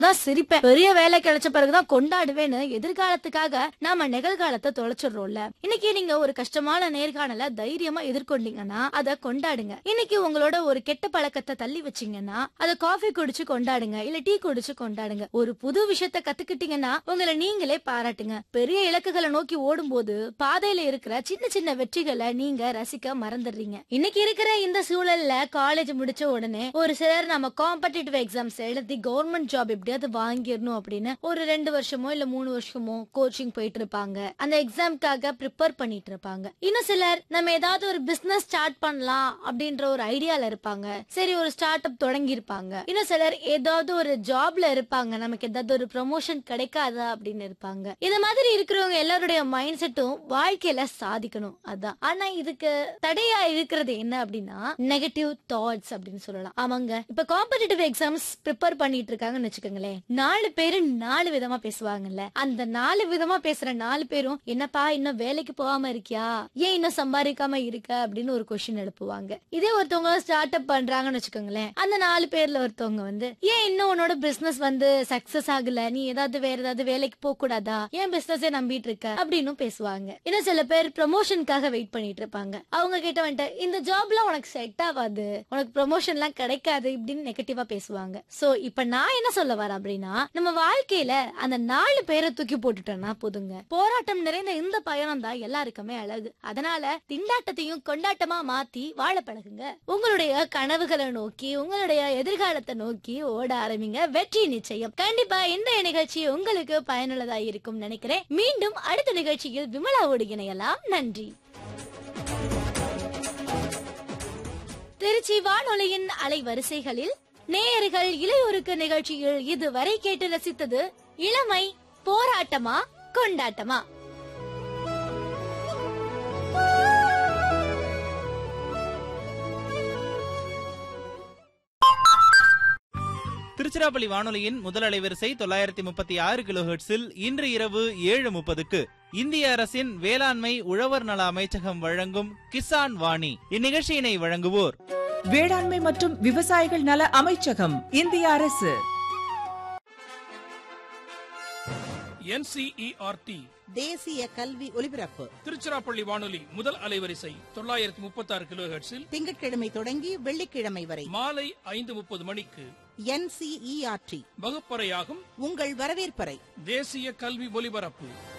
தான் சிரிப்பேன் பெரிய வேலை கிடைச்ச பிறகுதான் கொண்டாடுவேன்னு எதிர்காலத்துக்காக நாம நிகழ்காலத்தை தொலைச்சிடுறோம்ல இன்னைக்கு நீங்க ஒரு கஷ்டமான நேர்காணல தைரியமா எதிர்கொண்டீங்கன்னா அதை கொண்டாடுங்க இன்னைக்கு உங்களோட ஒரு கெட்ட பழக்கத்தை தள்ளி வச்சீங்கன்னா அதை காஃபி குடிச்சு கொண்டாடுங்க இல்ல டீ குடிச்சு கொண்டாடுங்க ஒரு புது விஷயத்த கத்துக்கிட்டீங்கன்னா உங்களை நீங்களே பாராட்டுங்க பெரிய இலக்குகளை நோக்கி ஓடும்போது பாதையில இருக்கிற சின்ன சின்ன வெற்றிகளை நீங்க ரசிக்க மறந்துடுறீங்க இன்னைக்கு இருக்கிற இந்த சூழல்ல காலேஜ் முடிச்ச உடனே ஒரு சிலர் நம்ம காம்படிட்டிவ் எக்ஸாம்ஸ் எழுதி கவர்மெண்ட் ஜாப் எப்படியாவது வாங்கிடணும் அப்படின்னு ஒரு ரெண்டு வருஷமோ இல்ல மூணு வருஷமோ கோச்சிங் போயிட்டு இருப்பாங்க அந்த எக்ஸாம்க்காக ப்ரிப்பேர் பண்ணிட்டு இருப்பாங்க இன்னும் சிலர் நம்ம ஏதாவது ஒரு பிசினஸ் ஸ்டார்ட் பண்ணலாம் அப்படின்ற ஒரு ஐடியால இருப்பாங்க சரி ஒரு ஸ்டார்ட் அப் தொடங்கி இருப்பாங்க இன்னும் சிலர் ஏதாவது ஒரு ஜாப்ல இருப்பாங்க நமக்கு ஏதாவது ஒரு ப்ரமோஷன் கிடைக்காதா அப்படின்னு இருப்பாங்க இந்த மாதிரி இருக்கிறவங்க எல்லாருடைய மைண்ட் செட்டும் வாழ்க்கையில சாதிக்கணும் அதான் ஆனா இதுக்கு தடையா இருக்கிறது என்ன அப்படின்னா நெகட்டிவ் தாட்ஸ் அப்படின்னு சொல்லலாம் ஆமாங்க இப்ப காம்படிட்டிவ் எக்ஸாம்ஸ் ப்ரிப்பேர் பண்ணிட்டு இருக்காங்கன்னு வச்சுக்கோங்களேன் நாலு பேரு நாலு விதமா பேசுவாங்கல்ல அந்த நாலு விதமா பேசுற நாலு பேரும் என்னப்பா இன்னும் வேலைக்கு போகாம இருக்கியா ஏன் இன்னும் சம்பாதிக்காம இருக்க அப்படின்னு ஒரு கொஸ்டின் எழுப்புவாங்க இதே ஒருத்தவங்க ஸ்டார்ட் அப் பண்றாங்கன்னு வச்சுக்கோங்களேன் அந்த நாலு பேர்ல ஒருத்தவங்க வந்து ஏன் இன்னும் உன்னோட பிசினஸ் வந்து சக்சஸ் ஆகல நீ ஏதாவது வேற ஏதாவது வேலைக்கு போக கூடாதா ஏன் பிசினஸே நம்பிட்டு இருக்க அப்படின்னு பேசுவாங்க இன்னும் சில பேர் ப்ரமோஷனுக்காக வெயிட் பண்ணிட்டு இருப்பாங்க அவங்க கிட்ட வந்துட்டு இந்த ஜாப்லாம் உனக்கு செட் ஆகாது உனக்கு ப்ரொமோஷன் எல்லாம் கிடைக்காது இப்படின்னு நெகட்டிவா பேசுவாங்க சோ இப்ப நான் என்ன சொல்ல வரேன் அப்படின்னா நம்ம வாழ்க்கையில அந்த நாலு பேரை தூக்கி போட்டுட்டோம்னா போதுங்க போராட்டம் நிறைந்த இந்த பயணம் தான் எல்லாருக்குமே அழகு அதனால திண்டாட்டத்தையும் கொண்டாட்டமா மாத்தி வாழ பழகுங்க உங்களுடைய கனவுகளை நோக்கி உங்களுடைய எதிர்காலத்தை நோக்கி ஓட ஆரம்பிங்க வெற்றி நிச்சயம் கண்டிப்பா இந்த நிகழ்ச்சி உங்களுக்கு பயனுள்ளதா இருக்கும் நினைக்கிறேன் மீண்டும் அடுத்த நிகழ்ச்சியில் விமலாவோடு இணையலாம் நன்றி திருச்சி வானொலியின் அலைவரிசைகளில் நேயர்கள் இளையோருக்கு நிகழ்ச்சியில் இதுவரை கேட்டு ரசித்தது இளமை போராட்டமா கொண்டாட்டமா திருச்சிராப்பள்ளி வானொலியின் முதல் அலைவரிசை தொள்ளாயிரத்தி முப்பத்தி ஆறு கிலோ இன்று இரவு ஏழு முப்பதுக்கு இந்திய அரசின் வேளாண்மை உழவர் நல அமைச்சகம் வழங்கும் கிசான் வாணி இந்நிகழ்ச்சியினை வழங்குவோர் வேளாண்மை மற்றும் விவசாயிகள் நல அமைச்சகம் இந்திய அரசு என்சிஇஆர்டி தேசிய கல்வி ஒலிபரப்பு திருச்சிராப்பள்ளி வானொலி முதல் அலைவரிசை தொள்ளாயிரத்தி முப்பத்தி ஆறு கிலோ ஹெர்ட்ஸில் திங்கட்கிழமை தொடங்கி வெள்ளிக்கிழமை வரை மாலை ஐந்து முப்பது மணிக்கு என்சிஇஆர்டி வகுப்பறையாகும் உங்கள் வரவேற்பறை தேசிய கல்வி ஒலிபரப்பு